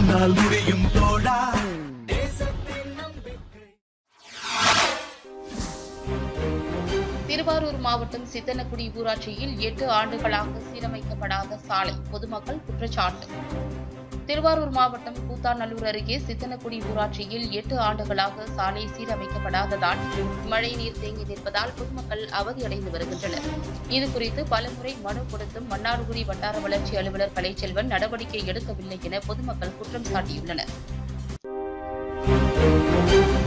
உன்னால் முடியும் தோழா திருவாரூர் மாவட்டம் சித்தனக்குடி ஊராட்சியில் எட்டு ஆண்டுகளாக சீரமைக்கப்படாத சாலை பொதுமக்கள் குற்றச்சாட்டு திருவாரூர் மாவட்டம் கூத்தாநல்லூர் அருகே சித்தனக்குடி ஊராட்சியில் எட்டு ஆண்டுகளாக சாலை சீரமைக்கப்படாததால் மழைநீர் தேங்கி நிற்பதால் பொதுமக்கள் அவதியடைந்து வருகின்றனர் இதுகுறித்து பலமுறை மனு கொடுத்தும் மன்னார்குடி வட்டார வளர்ச்சி அலுவலர் கலைச்செல்வன் நடவடிக்கை எடுக்கவில்லை என பொதுமக்கள் குற்றம் சாட்டியுள்ளனர்